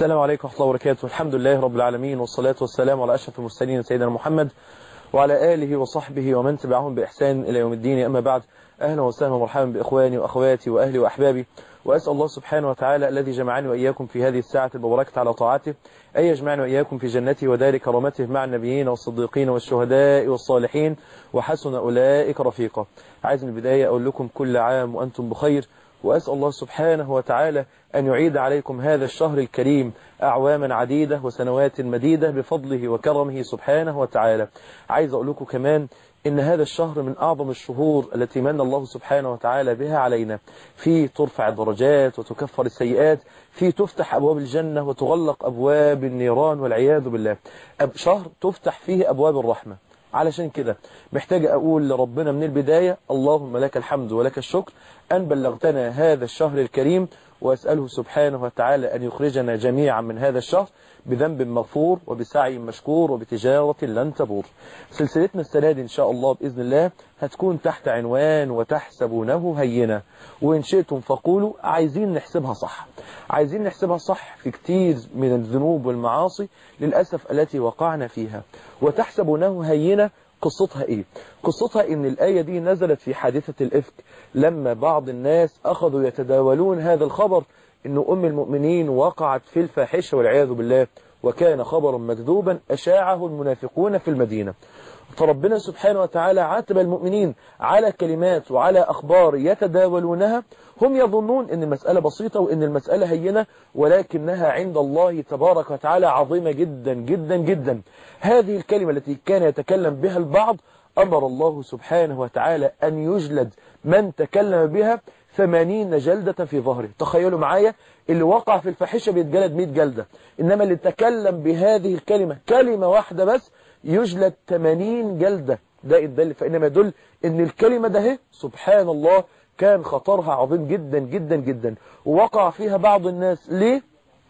السلام عليكم ورحمة الله وبركاته الحمد لله رب العالمين والصلاة والسلام على أشرف المرسلين سيدنا محمد وعلى آله وصحبه ومن تبعهم بإحسان إلى يوم الدين أما بعد أهلا وسهلا ومرحبا بإخواني وأخواتي وأهلي وأحبابي وأسأل الله سبحانه وتعالى الذي جمعني وإياكم في هذه الساعة المباركة على طاعته أن يجمعني وإياكم في جنته ودار كرامته مع النبيين والصديقين والشهداء والصالحين وحسن أولئك رفيقا عايز من البداية أقول لكم كل عام وأنتم بخير وأسأل الله سبحانه وتعالى أن يعيد عليكم هذا الشهر الكريم أعواما عديدة وسنوات مديدة بفضله وكرمه سبحانه وتعالى عايز أقول لكم كمان إن هذا الشهر من أعظم الشهور التي من الله سبحانه وتعالى بها علينا في ترفع الدرجات وتكفر السيئات في تفتح أبواب الجنة وتغلق أبواب النيران والعياذ بالله شهر تفتح فيه أبواب الرحمة علشان كده محتاج أقول لربنا من البداية اللهم لك الحمد ولك الشكر أن بلغتنا هذا الشهر الكريم وأسأله سبحانه وتعالى أن يخرجنا جميعا من هذا الشهر بذنب مغفور وبسعي مشكور وبتجارة لن تبور سلسلتنا السنة دي إن شاء الله بإذن الله هتكون تحت عنوان وتحسبونه هينة وإن شئتم فقولوا عايزين نحسبها صح عايزين نحسبها صح في كتير من الذنوب والمعاصي للأسف التي وقعنا فيها وتحسبونه هينة قصتها ايه قصتها ان الآية دي نزلت في حادثة الإفك لما بعض الناس أخذوا يتداولون هذا الخبر ان أم المؤمنين وقعت في الفاحشة والعياذ بالله وكان خبرا مكذوبا أشاعه المنافقون في المدينة فربنا سبحانه وتعالى عاتب المؤمنين على كلمات وعلى أخبار يتداولونها هم يظنون أن المسألة بسيطة وأن المسألة هينة ولكنها عند الله تبارك وتعالى عظيمة جدا جدا جدا هذه الكلمة التي كان يتكلم بها البعض أمر الله سبحانه وتعالى أن يجلد من تكلم بها ثمانين جلدة في ظهره تخيلوا معايا اللي وقع في الفاحشة بيتجلد 100 جلدة إنما اللي تكلم بهذه الكلمة كلمة واحدة بس يجلد 80 جلدة ده يدل فإنما يدل ان الكلمة ده هي سبحان الله كان خطرها عظيم جدا جدا جدا ووقع فيها بعض الناس ليه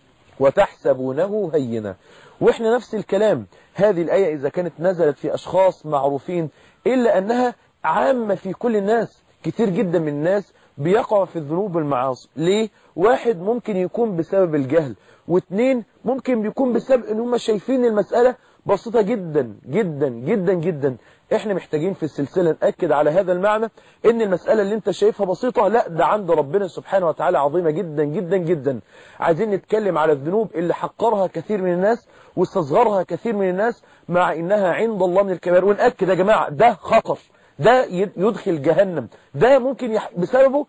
وتحسبونه هينا واحنا نفس الكلام هذه الآية إذا كانت نزلت في أشخاص معروفين إلا أنها عامة في كل الناس كتير جدا من الناس بيقع في الذنوب والمعاصي ليه واحد ممكن يكون بسبب الجهل واثنين ممكن بيكون بسبب ان هم شايفين المسألة بسيطة جدا جدا جدا جدا احنا محتاجين في السلسلة نأكد على هذا المعنى ان المسألة اللي انت شايفها بسيطة لا ده عند ربنا سبحانه وتعالى عظيمة جدا جدا جدا عايزين نتكلم على الذنوب اللي حقرها كثير من الناس واستصغرها كثير من الناس مع انها عند الله من الكبائر ونأكد يا جماعة ده خطر ده يدخل جهنم ده ممكن يح... بسببه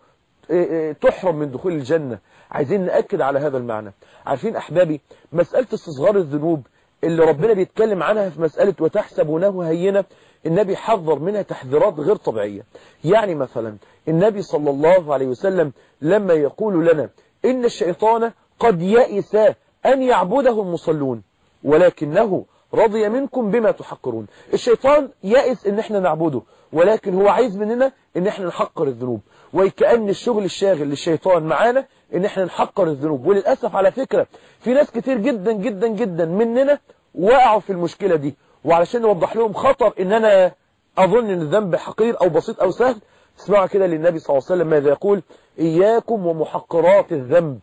تحرم من دخول الجنة عايزين نأكد على هذا المعنى عارفين أحبابي مسألة استصغار الذنوب اللي ربنا بيتكلم عنها في مسألة وتحسبونه هينة النبي حذر منها تحذيرات غير طبيعية يعني مثلا النبي صلى الله عليه وسلم لما يقول لنا إن الشيطان قد يئس أن يعبده المصلون ولكنه رضي منكم بما تحقرون الشيطان يئس ان احنا نعبده ولكن هو عايز مننا ان احنا نحقر الذنوب وكأن الشغل الشاغل للشيطان معانا ان احنا نحقر الذنوب وللأسف على فكرة في ناس كتير جدا جدا جدا مننا وقعوا في المشكلة دي وعلشان نوضح لهم خطر ان انا اظن ان الذنب حقير او بسيط او سهل اسمعوا كده للنبي صلى الله عليه وسلم ماذا يقول اياكم ومحقرات الذنب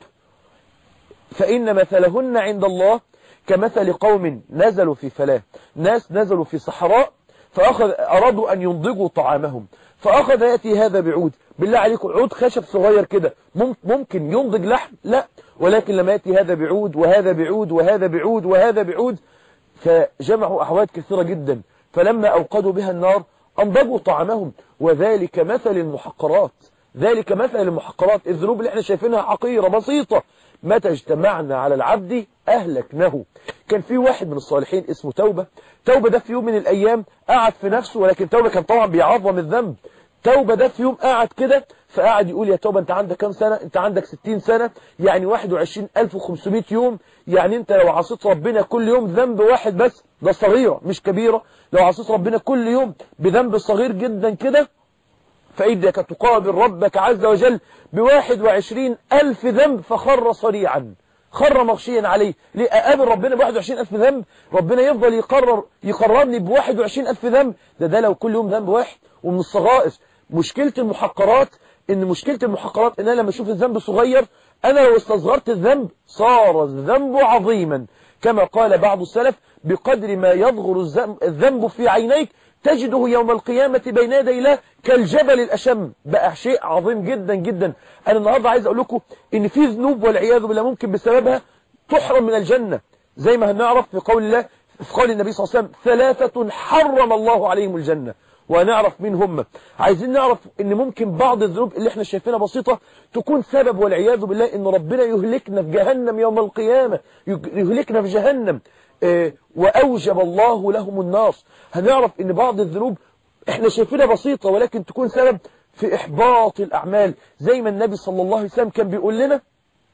فإن مثلهن عند الله كمثل قوم نزلوا في فلاة ناس نزلوا في صحراء فأخذ أرادوا أن ينضجوا طعامهم فأخذ يأتي هذا بعود بالله عليكم عود خشب صغير كده ممكن ينضج لحم لا ولكن لما يأتي هذا بعود وهذا بعود وهذا بعود وهذا بعود فجمعوا أحواد كثيرة جدا فلما أوقدوا بها النار أنضجوا طعامهم وذلك مثل المحقرات ذلك مثل المحقرات الذنوب اللي احنا شايفينها حقيرة بسيطة متى اجتمعنا على العبد أهلكنه كان في واحد من الصالحين اسمه توبة توبة ده في يوم من الأيام قعد في نفسه ولكن توبة كان طبعا بيعظم الذنب توبة ده في يوم قعد كده فقعد يقول يا توبة انت عندك كام سنة انت عندك 60 سنة يعني 21500 يوم يعني انت لو عصيت ربنا كل يوم ذنب واحد بس ده صغيرة مش كبيرة لو عصيت ربنا كل يوم بذنب صغير جدا كده فإنك تقابل ربك عز وجل بواحد وعشرين ألف ذنب فخر صريعا خر مغشيا عليه ليه أقابل ربنا بواحد وعشرين ألف ذنب ربنا يفضل يقرر يقررني بواحد وعشرين ألف ذنب ده ده لو كل يوم ذنب واحد ومن الصغائر مشكلة المحقرات ان مشكلة المحقرات ان انا لما اشوف الذنب صغير أنا لو استصغرت الذنب صار الذنب عظيما كما قال بعض السلف بقدر ما يظهر الذنب في عينيك تجده يوم القيامة بين يدي الله كالجبل الأشم بقى شيء عظيم جدا جدا أنا النهاردة عايز أقول لكم إن في ذنوب والعياذ بالله ممكن بسببها تحرم من الجنة زي ما هنعرف في قول الله في قول النبي صلى الله عليه وسلم ثلاثة حرم الله عليهم الجنة ونعرف مين هم عايزين نعرف ان ممكن بعض الذنوب اللي احنا شايفينها بسيطة تكون سبب والعياذ بالله ان ربنا يهلكنا في جهنم يوم القيامة يهلكنا في جهنم اه واوجب الله لهم النار هنعرف ان بعض الذنوب احنا شايفينها بسيطة ولكن تكون سبب في احباط الاعمال زي ما النبي صلى الله عليه وسلم كان بيقول لنا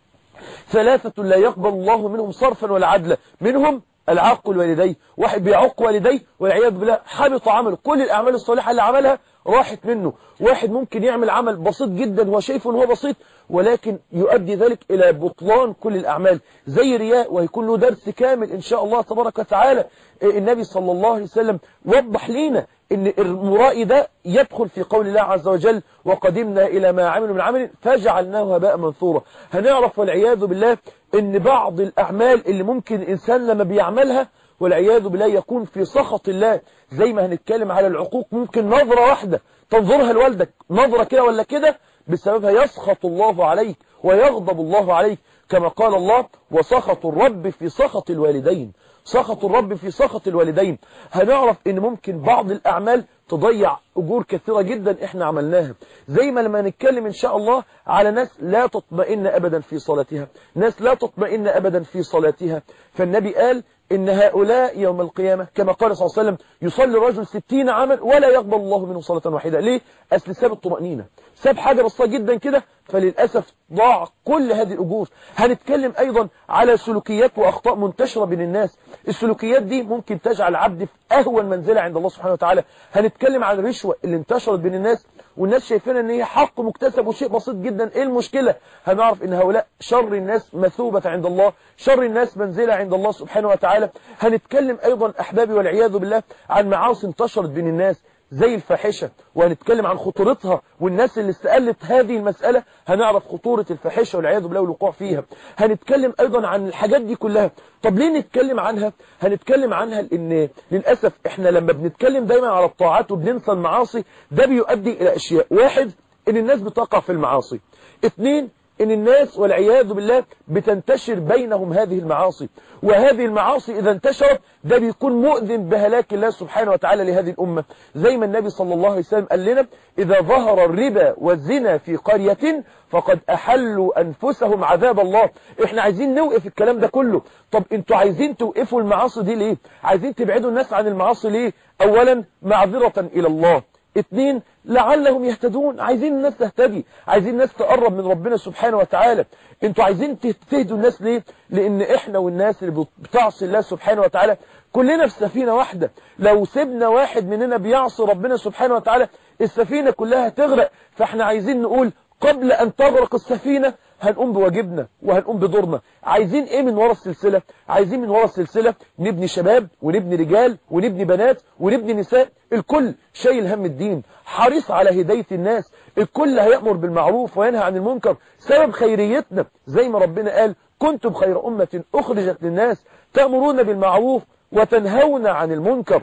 ثلاثة لا يقبل الله منهم صرفا ولا عدلا منهم العاق الوالديه واحد بيعق والديه والعياذ بالله حبط عمله كل الأعمال الصالحة اللي عملها راحت منه واحد ممكن يعمل عمل بسيط جدا هو شايفه ان هو بسيط ولكن يؤدي ذلك إلى بطلان كل الأعمال زي رياء ويكون له درس كامل إن شاء الله تبارك وتعالى النبي صلى الله عليه وسلم وضح لنا ان المرائي ده يدخل في قول الله عز وجل وقدمنا إلى ما عملوا من عمل فجعلناه هباء منثورا هنعرف والعياذ بالله ان بعض الأعمال اللي ممكن الإنسان لما بيعملها والعياذ بالله يكون في سخط الله زي ما هنتكلم على العقوق ممكن نظرة واحدة تنظرها لوالدك نظرة كده ولا كده بسببها يسخط الله عليك ويغضب الله عليك كما قال الله وسخط الرب في سخط الوالدين سخط الرب في سخط الوالدين هنعرف ان ممكن بعض الاعمال تضيع اجور كثيرة جدا احنا عملناها زي ما لما نتكلم ان شاء الله على ناس لا تطمئن ابدا في صلاتها ناس لا تطمئن ابدا في صلاتها فالنبي قال إن هؤلاء يوم القيامة كما قال صلى الله عليه وسلم يصلي الرجل ستين عاما ولا يقبل الله منه صلاة واحدة ليه؟ أصل ساب الطمأنينة ساب حاجة بسيطة جدا كده فللأسف ضاع كل هذه الأجور هنتكلم أيضا على سلوكيات وأخطاء منتشرة بين الناس السلوكيات دي ممكن تجعل العبد في أهون منزلة عند الله سبحانه وتعالى هنتكلم عن الرشوة اللي انتشرت بين الناس والناس شايفين ان هي حق مكتسب وشيء بسيط جدا ايه المشكلة هنعرف ان هؤلاء شر الناس مثوبة عند الله شر الناس منزلة عند الله سبحانه وتعالى هنتكلم ايضا احبابي والعياذ بالله عن معاصي انتشرت بين الناس زي الفاحشة وهنتكلم عن خطورتها والناس اللي استقلت هذه المسألة هنعرف خطورة الفاحشة والعياذ بالله والوقوع فيها هنتكلم أيضا عن الحاجات دي كلها طب ليه نتكلم عنها هنتكلم عنها لأن للأسف احنا لما بنتكلم دايما على الطاعات وبننسى المعاصي ده بيؤدي إلى أشياء واحد ان الناس بتقع في المعاصي اثنين ان الناس والعياذ بالله بتنتشر بينهم هذه المعاصي وهذه المعاصي اذا انتشرت ده بيكون مؤذن بهلاك الله سبحانه وتعالى لهذه الامة زي ما النبي صلى الله عليه وسلم قال لنا اذا ظهر الربا والزنا في قرية فقد احلوا انفسهم عذاب الله احنا عايزين نوقف الكلام ده كله طب انتوا عايزين توقفوا المعاصي دي ليه عايزين تبعدوا الناس عن المعاصي ليه اولا معذرة الى الله اثنين لعلهم يهتدون عايزين الناس تهتدي عايزين الناس تقرب من ربنا سبحانه وتعالى انتوا عايزين تهدوا الناس ليه لان احنا والناس اللي بتعصي الله سبحانه وتعالى كلنا في سفينة واحدة لو سيبنا واحد مننا بيعصي ربنا سبحانه وتعالى السفينة كلها تغرق فاحنا عايزين نقول قبل ان تغرق السفينة هنقوم بواجبنا وهنقوم بدورنا عايزين ايه من ورا السلسلة عايزين من ورا السلسلة نبني شباب ونبني رجال ونبني بنات ونبني نساء الكل شايل هم الدين حريص على هداية الناس الكل هيأمر بالمعروف وينهى عن المنكر سبب خيريتنا زي ما ربنا قال كنتم خير أمة أخرجت للناس تأمرون بالمعروف وتنهون عن المنكر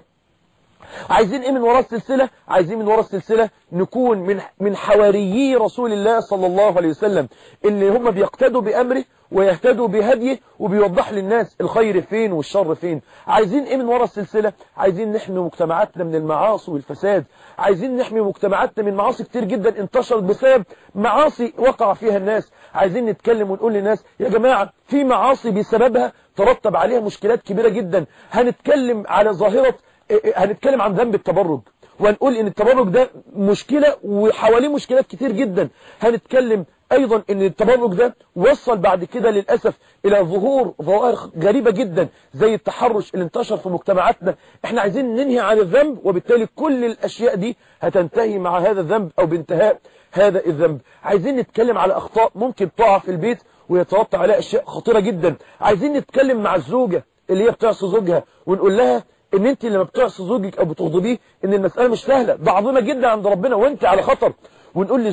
عايزين ايه من وراء السلسلة عايزين من وراء السلسلة نكون من من حواريي رسول الله صلى الله عليه وسلم اللي هم بيقتدوا بأمره ويهتدوا بهديه وبيوضح للناس الخير فين والشر فين عايزين ايه من وراء السلسلة عايزين نحمي مجتمعاتنا من المعاصي والفساد عايزين نحمي مجتمعاتنا من معاصي كتير جدا انتشرت بسبب معاصي وقع فيها الناس عايزين نتكلم ونقول للناس يا جماعة في معاصي بسببها ترتب عليها مشكلات كبيرة جدا هنتكلم على ظاهرة هنتكلم عن ذنب التبرج وهنقول ان التبرج ده مشكلة وحواليه مشكلات كتير جدا هنتكلم ايضا ان التبرج ده وصل بعد كده للأسف الى ظهور ظواهر غريبة جدا زي التحرش اللي انتشر في مجتمعاتنا احنا عايزين ننهي عن الذنب وبالتالي كل الاشياء دي هتنتهي مع هذا الذنب او بانتهاء هذا الذنب عايزين نتكلم على اخطاء ممكن تقع في البيت ويترتب عليها اشياء خطيرة جدا عايزين نتكلم مع الزوجة اللي هي بتعصي زوجها ونقول لها ان انت لما بتعصي زوجك او بتغضبيه ان المسألة مش سهلة ده عظيمة جدا عند ربنا وانت على خطر ونقول للزوج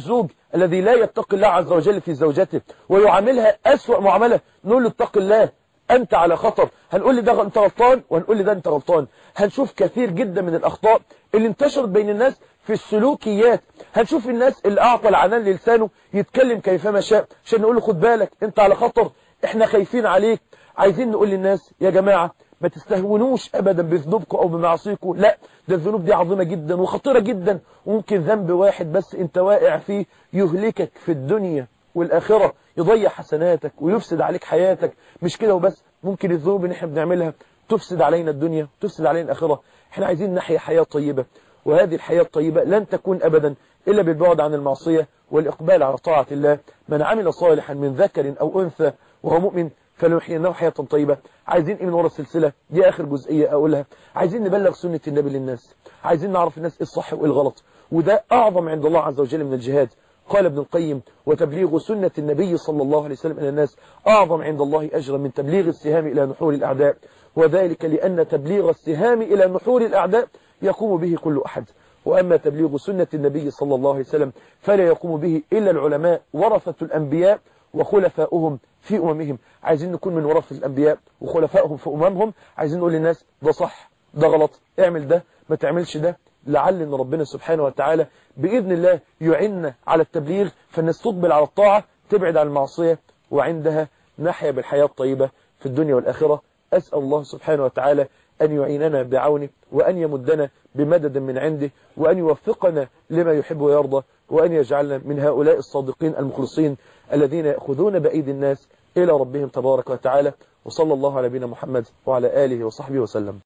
الذي لا يتقي الله عز وجل في زوجته ويعاملها أسوأ معاملة نقول له اتق الله أنت على خطر هنقول لي ده أنت غلطان وهنقول لي ده أنت غلطان هنشوف كثير جدا من الأخطاء اللي انتشرت بين الناس في السلوكيات هنشوف الناس اللي أعطى العنان للسانه يتكلم كيفما شاء عشان نقول له خد بالك أنت على خطر احنا خايفين عليك عايزين نقول للناس يا جماعة ما تستهونوش ابدا بذنوبكم او بمعصيكم لا ده الذنوب دي عظيمة جدا وخطيرة جدا وممكن ذنب واحد بس انت واقع فيه يهلكك في الدنيا والآخرة يضيع حسناتك ويفسد عليك حياتك مش كده وبس ممكن الذنوب اللي احنا بنعملها تفسد علينا الدنيا تفسد علينا الآخرة احنا عايزين نحيا حياة طيبة وهذه الحياة الطيبة لن تكون أبدا إلا بالبعد عن المعصية والإقبال على طاعة الله من عمل صالحا من ذكر أو أنثى وهو مؤمن فلنحيينه حياة طيبة عايزين ايه من ورا السلسلة دي آخر جزئية أقولها عايزين نبلغ سنة النبي للناس عايزين نعرف الناس ايه الصح وايه الغلط وده أعظم عند الله عز وجل من الجهاد قال ابن القيم وتبليغ سنة النبي صلى الله عليه وسلم إلى الناس أعظم عند الله أجرا من تبليغ السهام إلى نحور الأعداء وذلك لأن تبليغ السهام إلى نحور الأعداء يقوم به كل أحد وأما تبليغ سنة النبي صلى الله عليه وسلم فلا يقوم به إلا العلماء ورثة الأنبياء وخلفاؤهم في أممهم عايزين نكون من ورثة الأنبياء وخلفائهم في أممهم عايزين نقول للناس ده صح ده غلط اعمل ده ما تعملش ده لعل ان ربنا سبحانه وتعالى بإذن الله يعيننا على التبليغ فالناس تقبل على الطاعة تبعد عن المعصية وعندها نحيا بالحياة الطيبة في الدنيا والآخرة أسأل الله سبحانه وتعالى أن يعيننا بعونه وأن يمدنا بمدد من عنده وأن يوفقنا لما يحب ويرضى وأن يجعلنا من هؤلاء الصادقين المخلصين الذين يأخذون بأيدي الناس إلى ربهم تبارك وتعالى وصلى الله على نبينا محمد وعلى آله وصحبه وسلم